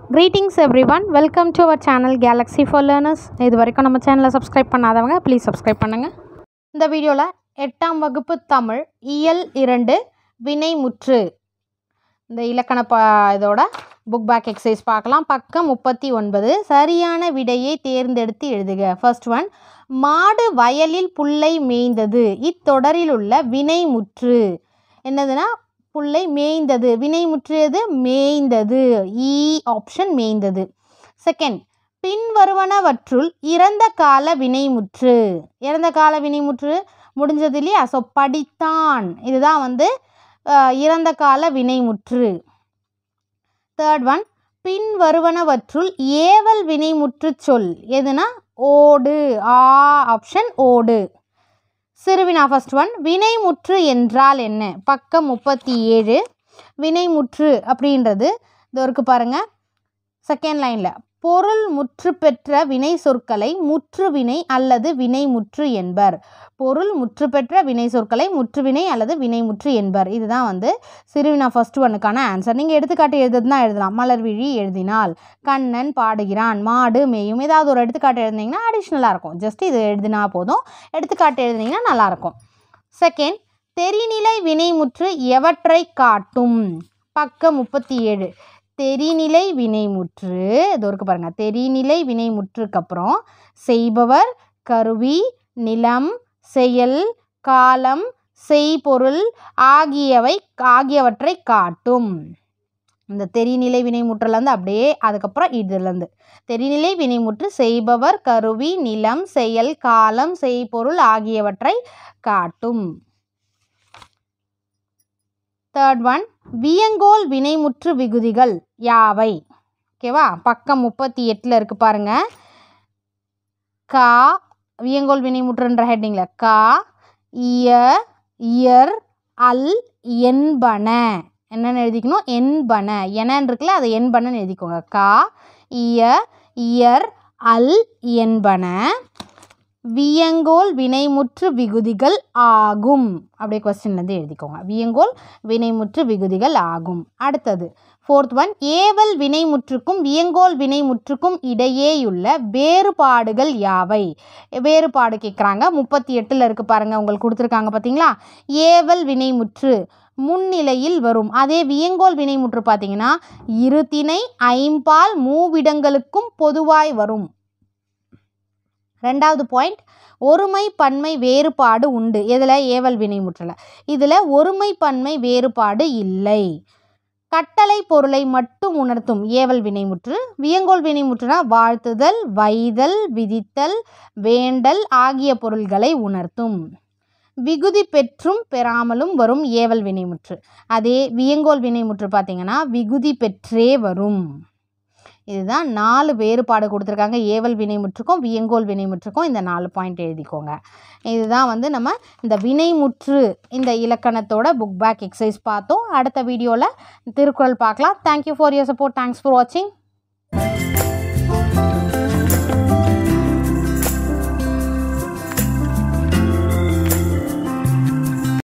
greetings everyone welcome to our channel galaxy for learners இது வரைக்கும் நம்ம சேனலை சப்ஸ்கிரைப் பண்ணாதவங்க ப்ளீஸ் சப்ஸ்கிரைப் பண்ணுங்கள் இந்த வீடியோவில் எட்டாம் வகுப்பு தமிழ் இயல் இரண்டு வினைமுற்று இந்த இலக்கண ப இதோட புக் பேக் எக்ஸசைஸ் பார்க்கலாம் பக்கம் முப்பத்தி ஒன்பது சரியான விடையை தேர்ந்தெடுத்து எழுதுக ஃபர்ஸ்ட் ஒன் மாடு வயலில் புல்லை மேய்ந்தது இத்தொடரில் உள்ள வினைமுற்று என்னதுன்னா புல்லை மேய்ந்தது வினைமுற்றியது மேய்ந்தது இ ஆப்ஷன் மேய்ந்தது செகண்ட் பின்வருவனவற்றுள் இறந்த கால வினைமுற்று இறந்த கால வினைமுற்று முடிஞ்சது இல்லையா ஸோ படித்தான் இதுதான் வந்து அஹ், இறந்த கால வினைமுற்று தேர்ட் ஒன் பின்வருவனவற்றுள் ஏவல் வினைமுற்று சொல் எதுனா ஓடு ஆ ஆப்ஷன் ஓடு சிறுவினா ஃபர்ஸ்ட் ஒன் வினைமுற்று என்றால் என்ன பக்கம் முப்பத்தி ஏழு வினைமுற்று அப்படின்றது இது இருக்கு பாருங்க செகண்ட் லைனில் பொருள் முற்று பெற்ற வினை சொற்களை முற்றுவினை அல்லது வினைமுற்று என்பர் பொருள் முற்று பெற்ற வினை சொற்களை முற்றுவினை அல்லது வினைமுற்று என்பர் இதுதான் வந்து சிறுவினா ஃபர்ஸ்ட் ஒன்னுக்கான ஆன்சர் நீங்கள் எடுத்துக்காட்டு எழுதுறதுனா எழுதலாம் மலர்விழி எழுதினால் கண்ணன் பாடுகிறான் மாடு மேயும் ஏதாவது ஒரு எடுத்துக்காட்டு எழுதுனீங்கன்னா அடிஷ்னலாக இருக்கும் ஜஸ்ட் இது எழுதினா போதும் எடுத்துக்காட்டு எழுதுனீங்கன்னா நல்லாயிருக்கும் செகண்ட் தெரிநிலை வினைமுற்று எவற்றை காட்டும் பக்கம் முப்பத்தி ஏழு தெரிநிலை வினைமுற்று இது இருக்கு பாருங்க தெரிநிலை வினைமுற்றுக்கு அப்புறம் செய்பவர் கருவி நிலம் செயல் காலம் செய்பொருள் ஆகியவை ஆகியவற்றை காட்டும் இந்த தெரிநிலை வினைமுற்றுலேருந்து அப்படியே அதுக்கப்புறம் இதுலேருந்து தெரிநிலை வினைமுற்று செய்பவர் கருவி நிலம் செயல் காலம் செய்பொருள் ஆகியவற்றை காட்டும் தேர்ட் ஒன் வியங்கோல் வினைமுற்று விகுதிகள் யாவை ஓகேவா பக்கம் முப்பத்தி எட்டில் இருக்கு பாருங்க கா வியங்கோல் வினைமுற்றுன்ற ஹெட்டிங்கில் கா இய இயர் அல் என்பன என்னென்னு எழுதிக்கணும் என்பன எனன்னு இருக்குல்ல அதை என்பனன்னு எழுதிக்கோங்க கா இய இயர் அல் என்பன வியங்கோல் வினைமுற்று விகுதிகள் ஆகும் அப்படியே கொஸ்டின்லேருந்து எழுதிக்கோங்க வியங்கோல் வினைமுற்று விகுதிகள் ஆகும் அடுத்தது ஃபோர்த் ஒன் ஏவல் வினைமுற்றுக்கும் வியங்கோல் வினைமுற்றுக்கும் இடையேயுள்ள வேறுபாடுகள் யாவை வேறுபாடு கேட்குறாங்க முப்பத்தி எட்டில் இருக்கு பாருங்க உங்களுக்கு கொடுத்துருக்காங்க பார்த்தீங்களா ஏவல் வினைமுற்று முன்னிலையில் வரும் அதே வியங்கோல் வினைமுற்று பார்த்தீங்கன்னா இருதிணை ஐம்பால் மூவிடங்களுக்கும் பொதுவாய் வரும் ரெண்டாவது பாயிண்ட் ஒருமை பன்மை வேறுபாடு உண்டு எதில் ஏவல் வினைமுற்றில் இதில் ஒருமை பன்மை வேறுபாடு இல்லை கட்டளை பொருளை மட்டும் உணர்த்தும் ஏவல் வினைமுற்று வியங்கோல் வினைமுற்றுனா வாழ்த்துதல் வைதல் விதித்தல் வேண்டல் ஆகிய பொருள்களை உணர்த்தும் விகுதி பெற்றும் பெறாமலும் வரும் ஏவல் வினைமுற்று அதே வியங்கோல் வினைமுற்று பார்த்தீங்கன்னா விகுதி பெற்றே வரும் இதுதான் நாலு வேறுபாடு கொடுத்துருக்காங்க ஏவல் வினைமுற்றுக்கும் வியங்கோல் வினைமுற்றுக்கும் இந்த நாலு பாயிண்ட் எழுதிக்கோங்க இதுதான் வந்து நம்ம இந்த வினைமுற்று இந்த இலக்கணத்தோட புக் பேக் எக்ஸசைஸ் பார்த்தோம் அடுத்த வீடியோவில் திருக்குறள் பார்க்கலாம் thank you for your support thanks for வாட்சிங்